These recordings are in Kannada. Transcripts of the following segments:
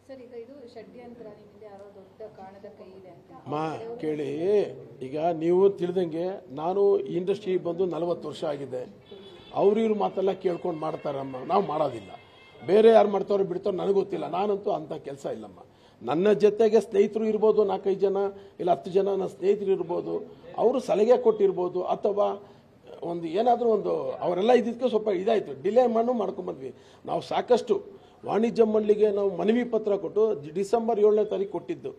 ಸರ್ ಈಗ ಇದು ಷಡ್ಯಂತ್ರ ನಿಮ್ಮಿಂದ ಯಾರೋ ದೊಡ್ಡ ಕಾರಣದ ಕೈ ಇದೆ ಅಂತ ಮಾ ಕೇಳಿ ಈಗ ನೀವು ತಿಳಿದಂಗೆ ನಾನು ಇಂಡಸ್ಟ್ರಿ ಬಂದು ನಲವತ್ತು ವರ್ಷ ಆಗಿದೆ ಅವ್ರು ಇವ್ರು ಮಾತೆಲ್ಲ ಕೇಳ್ಕೊಂಡು ಮಾಡ್ತಾರಮ್ಮ ನಾವು ಮಾಡೋದಿಲ್ಲ ಬೇರೆ ಯಾರು ಮಾಡ್ತಾರೋ ಬಿಡ್ತಾರೋ ನನಗೆ ಗೊತ್ತಿಲ್ಲ ನಾನಂತೂ ಅಂಥ ಕೆಲಸ ಇಲ್ಲಮ್ಮ ನನ್ನ ಜೊತೆಗೆ ಸ್ನೇಹಿತರು ಇರ್ಬೋದು ನಾಲ್ಕೈದು ಜನ ಇಲ್ಲ ಹತ್ತು ಜನ ನನ್ನ ಸ್ನೇಹಿತರು ಇರ್ಬೋದು ಅವರು ಸಲಹೆ ಕೊಟ್ಟಿರ್ಬೋದು ಅಥವಾ ಒಂದು ಏನಾದರೂ ಒಂದು ಅವರೆಲ್ಲ ಇದ್ದಿದ್ದಕ್ಕೆ ಸ್ವಲ್ಪ ಇದಾಯಿತು ಡಿಲೇ ಮಾಡು ಮಾಡ್ಕೊಂಬಂದ್ವಿ ನಾವು ಸಾಕಷ್ಟು ವಾಣಿಜ್ಯ ಮಂಡಳಿಗೆ ನಾವು ಮನವಿ ಪತ್ರ ಕೊಟ್ಟು ಡಿಸೆಂಬರ್ ಏಳನೇ ತಾರೀಕು ಕೊಟ್ಟಿದ್ದು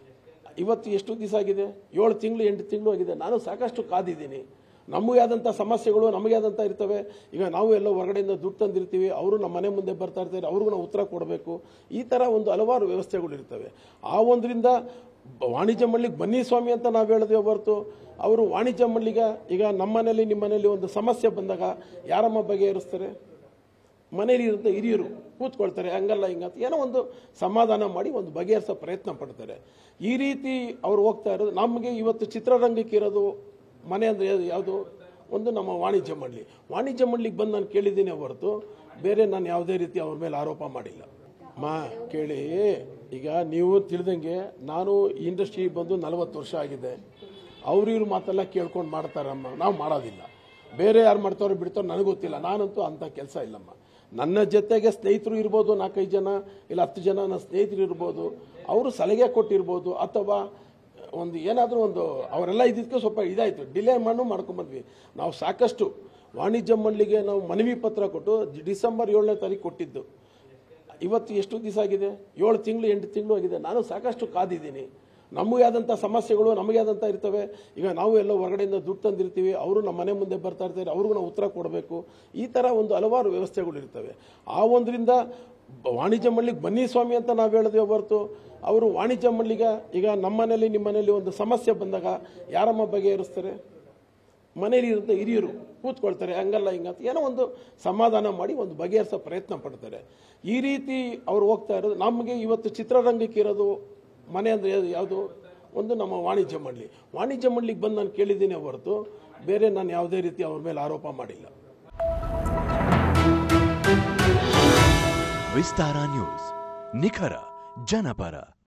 ಇವತ್ತು ಎಷ್ಟು ದಿವಸ ಆಗಿದೆ ಏಳು ತಿಂಗಳು ಎಂಟು ತಿಂಗಳು ಆಗಿದೆ ನಾನು ಸಾಕಷ್ಟು ಕಾದಿದ್ದೀನಿ ನಮಗೆ ಆದಂಥ ಸಮಸ್ಯೆಗಳು ನಮಗೆ ಆದಂಥ ಇರ್ತವೆ ಈಗ ನಾವು ಎಲ್ಲ ಹೊರಗಡೆಯಿಂದ ದುಡ್ಡು ತಂದಿರ್ತೀವಿ ಅವರು ನಮ್ಮ ಮನೆ ಮುಂದೆ ಬರ್ತಾ ಇರ್ತಾರೆ ಅವ್ರಿಗೂ ನಾವು ಉತ್ತರ ಕೊಡಬೇಕು ಈ ಥರ ಒಂದು ಹಲವಾರು ವ್ಯವಸ್ಥೆಗಳು ಇರ್ತವೆ ಆ ಒಂದರಿಂದ ಬ- ವಾಣಿಜ್ಯ ಮಂಡಳಿಗೆ ಬನ್ನಿ ಸ್ವಾಮಿ ಅಂತ ನಾವು ಹೇಳಿದ್ವಿ ಹೊರತು ಅವರು ವಾಣಿಜ್ಯ ಮಂಡಳಿಗೆ ಈಗ ನಮ್ಮ ಮನೇಲಿ ನಿಮ್ಮ ಮನೇಲಿ ಒಂದು ಸಮಸ್ಯೆ ಬಂದಾಗ ಯಾರಮ್ಮ ಬಗೆಹರಿಸ್ತಾರೆ ಮನೇಲಿ ಇರುತ್ತೆ ಹಿರಿಯರು ಕೂತ್ಕೊಳ್ತಾರೆ ಹಂಗಲ್ಲ ಹಿಂಗಂತ ಏನೋ ಒಂದು ಸಮಾಧಾನ ಮಾಡಿ ಒಂದು ಬಗೆಹರಿಸೋ ಪ್ರಯತ್ನ ಪಡ್ತಾರೆ ಈ ರೀತಿ ಅವ್ರು ಹೋಗ್ತಾ ಇರೋದು ನಮಗೆ ಇವತ್ತು ಚಿತ್ರರಂಗಕ್ಕೆ ಇರೋದು ಮನೆ ಅಂದರೆ ಯಾವುದು ಒಂದು ನಮ್ಮ ವಾಣಿಜ್ಯ ಮಂಡಳಿ ವಾಣಿಜ್ಯ ಮಂಡಳಿಗೆ ಬಂದು ನಾನು ಕೇಳಿದ್ದೀನಿ ಹೊರತು ಬೇರೆ ನಾನು ಯಾವುದೇ ರೀತಿ ಅವ್ರ ಮೇಲೆ ಆರೋಪ ಮಾಡಿಲ್ಲ ಮಾ ಕೇಳಿ ಈಗ ನೀವು ತಿಳಿದಂಗೆ ನಾನು ಇಂಡಸ್ಟ್ರಿ ಬಂದು ನಲವತ್ತು ವರ್ಷ ಆಗಿದೆ ಅವ್ರು ಇವ್ರು ಮಾತೆಲ್ಲ ಕೇಳ್ಕೊಂಡು ಮಾಡ್ತಾರಮ್ಮ ನಾವು ಮಾಡೋದಿಲ್ಲ ಬೇರೆ ಯಾರು ಮಾಡ್ತಾರೋ ಬಿಡ್ತಾರೋ ನನಗೆ ಗೊತ್ತಿಲ್ಲ ನಾನಂತೂ ಅಂಥ ಕೆಲಸ ಇಲ್ಲಮ್ಮ ನನ್ನ ಜೊತೆಗೆ ಸ್ನೇಹಿತರು ಇರ್ಬೋದು ನಾಲ್ಕೈದು ಜನ ಇಲ್ಲ ಹತ್ತು ಜನ ನನ್ನ ಸ್ನೇಹಿತರು ಇರ್ಬೋದು ಅವರು ಸಲಹೆ ಕೊಟ್ಟಿರ್ಬೋದು ಅಥವಾ ಒಂದು ಏನಾದರೂ ಒಂದು ಅವರೆಲ್ಲ ಇದ್ದಿದ್ದಕ್ಕೆ ಸ್ವಲ್ಪ ಇದಾಯಿತು ಡಿಲೇ ಮಾಡು ಮಾಡ್ಕೊಂಬಂದ್ವಿ ನಾವು ಸಾಕಷ್ಟು ವಾಣಿಜ್ಯ ಮಂಡಳಿಗೆ ನಾವು ಮನವಿ ಪತ್ರ ಕೊಟ್ಟು ಡಿಸೆಂಬರ್ ಏಳನೇ ತಾರೀಕು ಕೊಟ್ಟಿದ್ದು ಇವತ್ತು ಎಷ್ಟು ದಿವಸ ಆಗಿದೆ ಏಳು ತಿಂಗಳು ಎಂಟು ತಿಂಗಳು ಆಗಿದೆ ನಾನು ಸಾಕಷ್ಟು ಕಾದಿದ್ದೀನಿ ನಮಗೆ ಆದಂಥ ಸಮಸ್ಯೆಗಳು ನಮಗೆ ಆದಂಥ ಇರ್ತವೆ ಈಗ ನಾವು ಎಲ್ಲ ಹೊರಗಡೆಯಿಂದ ದುಡ್ಡು ತಂದಿರ್ತೀವಿ ಅವರು ನಮ್ಮ ಮನೆ ಮುಂದೆ ಬರ್ತಾ ಇರ್ತಾರೆ ಅವ್ರಿಗೂ ನಾವು ಉತ್ತರ ಕೊಡಬೇಕು ಈ ಥರ ಒಂದು ಹಲವಾರು ವ್ಯವಸ್ಥೆಗಳು ಇರ್ತವೆ ಆ ಒಂದರಿಂದ ಬ- ವಾಣಿಜ್ಯ ಮಂಡಳಿಗೆ ಬನ್ನಿ ಸ್ವಾಮಿ ಅಂತ ನಾವು ಹೇಳಿದ್ವಿ ಹೊರತು ಅವರು ವಾಣಿಜ್ಯ ಮಂಡಳಿಗೆ ಈಗ ನಮ್ಮ ಮನೇಲಿ ನಿಮ್ಮ ಮನೇಲಿ ಒಂದು ಸಮಸ್ಯೆ ಬಂದಾಗ ಯಾರಮ್ಮ ಬಗೆಹರಿಸ್ತಾರೆ ಮನೇಲಿ ಇರುತ್ತೆ ಹಿರಿಯರು ಕೂತ್ಕೊಳ್ತಾರೆ ಹಂಗಲ್ಲ ಹಿಂಗಂತ ಏನೋ ಒಂದು ಸಮಾಧಾನ ಮಾಡಿ ಒಂದು ಬಗೆಹರಿಸೋ ಪ್ರಯತ್ನ ಪಡ್ತಾರೆ ಈ ರೀತಿ ಅವ್ರು ಹೋಗ್ತಾ ಇರೋದು ನಮಗೆ ಇವತ್ತು ಚಿತ್ರರಂಗಕ್ಕೆ ಇರೋದು ಮನೆ ಅಂದರೆ ಯಾವುದು ಒಂದು ನಮ್ಮ ವಾಣಿಜ್ಯ ಮಂಡಳಿ ವಾಣಿಜ್ಯ ಮಂಡಳಿಗೆ ಬಂದು ನಾನು ಕೇಳಿದ್ದೀನಿ ಹೊರತು ಬೇರೆ ನಾನು ಯಾವುದೇ ರೀತಿ ಅವ್ರ ಮೇಲೆ ಆರೋಪ ಮಾಡಿಲ್ಲ ವಿಸ್ತಾರ ನ್ಯೂಸ್ ನಿಖರ ಜನಪರ